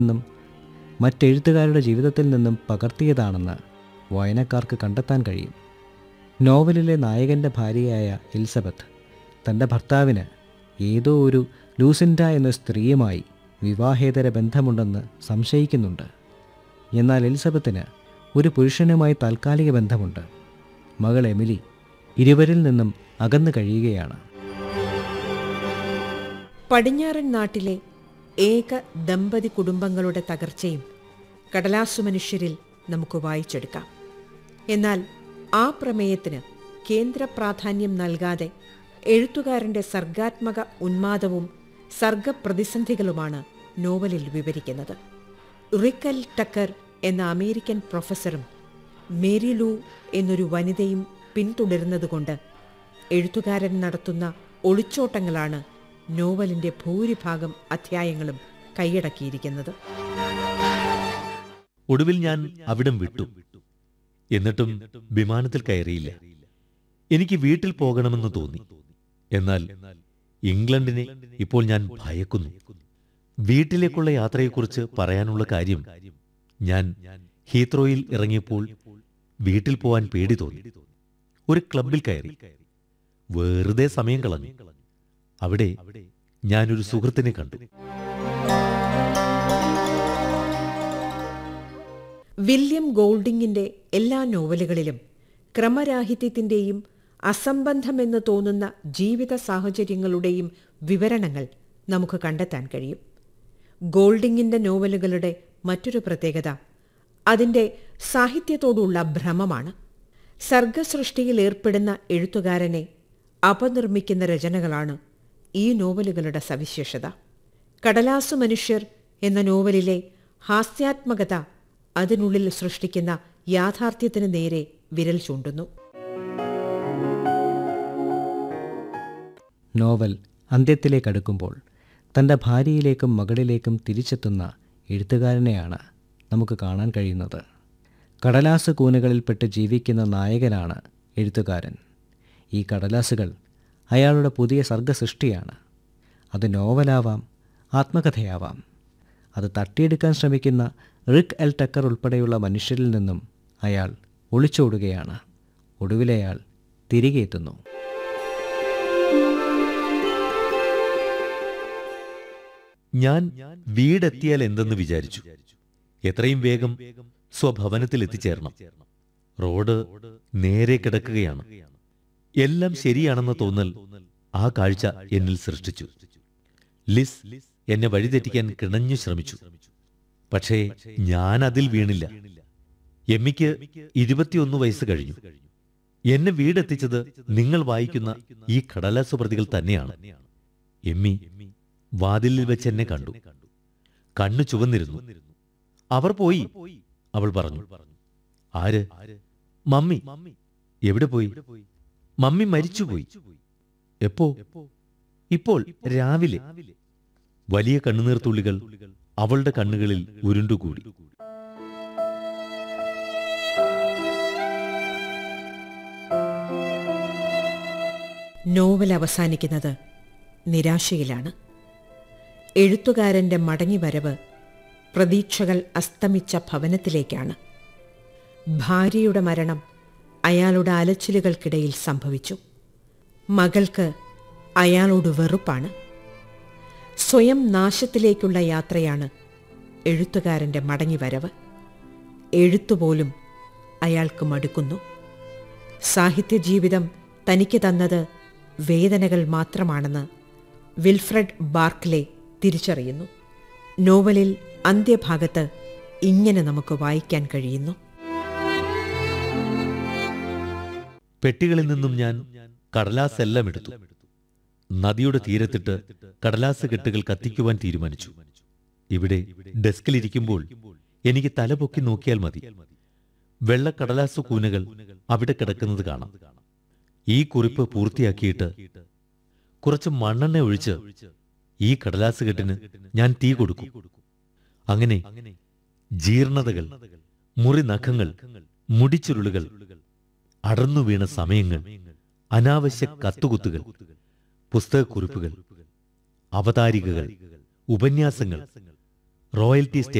നിന്നും മറ്റെഴുത്തുകാരുടെ ജീവിതത്തിൽ നിന്നും പകർത്തിയതാണെന്ന് വായനക്കാർക്ക് കണ്ടെത്താൻ കഴിയും നോവലിലെ നായകൻ്റെ ഭാര്യയായ എലിസബത്ത് തൻ്റെ ഭർത്താവിന് ഏതോ ഒരു ലൂസിൻഡ എന്ന സ്ത്രീയുമായി വിവാഹേതര ബന്ധമുണ്ടെന്ന് സംശയിക്കുന്നുണ്ട് എന്നാൽ എലിസബത്തിന് ഒരു പുരുഷനുമായി താൽക്കാലിക ബന്ധമുണ്ട് മകൾ എമിലി ഇരുവരിൽ നിന്നും അകന്നു കഴിയുകയാണ് പടിഞ്ഞാറൻ നാട്ടിലെ ഏക ദമ്പതി കുടുംബങ്ങളുടെ തകർച്ചയും കടലാസു മനുഷ്യരിൽ നമുക്ക് വായിച്ചെടുക്കാം എന്നാൽ ആ പ്രമേയത്തിന് കേന്ദ്ര പ്രാധാന്യം നൽകാതെ എഴുത്തുകാരന്റെ സർഗാത്മക ഉന്മാദവും സർഗപ്രതിസന്ധികളുമാണ് നോവലിൽ വിവരിക്കുന്നത് റിക്കൽ ടക്കർ എന്ന അമേരിക്കൻ പ്രൊഫസറും മേരി ലൂ എന്നൊരു വനിതയും പിന്തുടരുന്നതുകൊണ്ട് എഴുത്തുകാരൻ നടത്തുന്ന ഒളിച്ചോട്ടങ്ങളാണ് നോവലിന്റെ ഭൂരിഭാഗം അധ്യായങ്ങളും കൈയടക്കിയിരിക്കുന്നത് ഒടുവിൽ ഞാൻ അവിടം വിട്ടു എന്നിട്ടും വിമാനത്തിൽ കയറിയില്ല എനിക്ക് വീട്ടിൽ പോകണമെന്ന് തോന്നി എന്നാൽ ഇംഗ്ലണ്ടിനെ ഇപ്പോൾ ഞാൻ ഭയക്കുന്നു വീട്ടിലേക്കുള്ള യാത്രയെക്കുറിച്ച് പറയാനുള്ള കാര്യം ഞാൻ ഹീത്രോയിൽ ഇറങ്ങിയപ്പോൾ വീട്ടിൽ പോവാൻ പേടി തോന്നി ഒരു ക്ലബിൽ കയറി വെറുതെ സമയം കളഞ്ഞു അവിടെ ഞാനൊരു സുഹൃത്തിനെ കണ്ടു വില്യം ഗോൾഡിങ്ങിന്റെ എല്ലാ നോവലുകളിലും ക്രമരാഹിത്യത്തിന്റെയും അസംബന്ധമെന്ന് തോന്നുന്ന ജീവിത സാഹചര്യങ്ങളുടെയും വിവരണങ്ങൾ നമുക്ക് കണ്ടെത്താൻ കഴിയും ഗോൾഡിങ്ങിന്റെ നോവലുകളുടെ മറ്റൊരു പ്രത്യേകത അതിന്റെ സാഹിത്യത്തോടുള്ള ഭ്രമമാണ് സർഗസൃഷ്ടിയിൽ ഏർപ്പെടുന്ന എഴുത്തുകാരനെ അപനിർമ്മിക്കുന്ന രചനകളാണ് ഈ നോവലുകളുടെ സവിശേഷത കടലാസു മനുഷ്യർ എന്ന നോവലിലെ ഹാസ്യാത്മകത അതിനുള്ളിൽ സൃഷ്ടിക്കുന്ന യാഥാർത്ഥ്യത്തിന് നേരെ വിരൽ ചൂണ്ടുന്നു നോവൽ അന്ത്യത്തിലേക്കടുക്കുമ്പോൾ തൻ്റെ ഭാര്യയിലേക്കും മകളിലേക്കും തിരിച്ചെത്തുന്ന എഴുത്തുകാരനെയാണ് നമുക്ക് കാണാൻ കഴിയുന്നത് കടലാസ് കൂനുകളിൽപ്പെട്ട് ജീവിക്കുന്ന നായകനാണ് എഴുത്തുകാരൻ ഈ കടലാസുകൾ അയാളുടെ പുതിയ സർഗസൃഷ്ടിയാണ് അത് നോവലാവാം ആത്മകഥയാവാം അത് തട്ടിയെടുക്കാൻ ശ്രമിക്കുന്ന റിക് എൽ ടക്കർ ഉൾപ്പെടെയുള്ള മനുഷ്യരിൽ നിന്നും അയാൾ ഒളിച്ചോടുകയാണ് ഒടുവിലയാൾ തിരികെ എത്തുന്നു ഞാൻ വീടെത്തിയാൽ എന്തെന്ന് വിചാരിച്ചു എത്രയും വേഗം സ്വഭവനത്തിൽ എത്തിച്ചേരണം റോഡ് നേരെ കിടക്കുകയാണ് എല്ലാം ശരിയാണെന്ന തോന്നൽ ആ കാഴ്ച എന്നിൽ സൃഷ്ടിച്ചു ലിസ് എന്നെ വഴിതെറ്റിക്കാൻ കിണഞ്ഞു ശ്രമിച്ചു പക്ഷേ ഞാൻ അതിൽ വീണില്ല എമ്മിക്ക് ഇരുപത്തിയൊന്ന് വയസ്സ് കഴിഞ്ഞു എന്നെ വീടെത്തിച്ചത് നിങ്ങൾ വായിക്കുന്ന ഈ കടലാസു പ്രതികൾ തന്നെയാണ് എമ്മി വാതിലിൽ വെച്ച് എന്നെ കണ്ടു കണ്ണു ചുവന്നിരുന്നു അവർ പോയി അവൾ പറഞ്ഞു ആര് മമ്മി എവിടെ പോയി മമ്മി മരിച്ചുപോയി എപ്പോ ഇപ്പോൾ രാവിലെ വലിയ കണ്ണുനീർത്തുള്ളികൾ അവളുടെ കണ്ണുകളിൽ ഉരുണ്ടുകൂടി നോവൽ അവസാനിക്കുന്നത് നിരാശയിലാണ് എഴുത്തുകാരന്റെ മടങ്ങിവരവ് പ്രതീക്ഷകൾ അസ്തമിച്ച ഭവനത്തിലേക്കാണ് ഭാര്യയുടെ മരണം അയാളുടെ അലച്ചിലുകൾക്കിടയിൽ സംഭവിച്ചു മകൾക്ക് അയാളോട് വെറുപ്പാണ് സ്വയം നാശത്തിലേക്കുള്ള യാത്രയാണ് എഴുത്തുകാരന്റെ മടങ്ങിവരവ് എഴുത്തുപോലും അയാൾക്ക് മടുക്കുന്നു സാഹിത്യജീവിതം തനിക്ക് തന്നത് വേദനകൾ മാത്രമാണെന്ന് വിൽഫ്രഡ് ബാർക്ക്ലെ തിരിച്ചറിയുന്നു നോവലിൽ അന്ത്യഭാഗത്ത് ഇങ്ങനെ നമുക്ക് വായിക്കാൻ കഴിയുന്നു പെട്ടികളിൽ നിന്നും ഞാൻ കടലാസ് എല്ലാം എടുത്തു നദിയുടെ തീരത്തിട്ട് കടലാസ് കെട്ടുകൾ കത്തിക്കുവാൻ തീരുമാനിച്ചു ഇവിടെ ഡെസ്കിലിരിക്കുമ്പോൾ എനിക്ക് തല പൊക്കി നോക്കിയാൽ മതി വെള്ള കടലാസ് കൂനകൾ അവിടെ കിടക്കുന്നത് കാണാം ഈ കുറിപ്പ് പൂർത്തിയാക്കിയിട്ട് കുറച്ച് മണ്ണെണ്ണ ഒഴിച്ച് ഈ കടലാസ് കെട്ടിന് ഞാൻ തീ കൊടുക്കും അങ്ങനെ ജീർണതകൾ മുറി നഖങ്ങൾ മുടിച്ചുരുളുകൾ അടർന്നു വീണ സമയങ്ങൾ അനാവശ്യ കത്തുകുത്തുകൾ പുസ്തകക്കുറിപ്പുകൾ അവതാരികകൾ ഉപന്യാസങ്ങൾ റോയൽറ്റി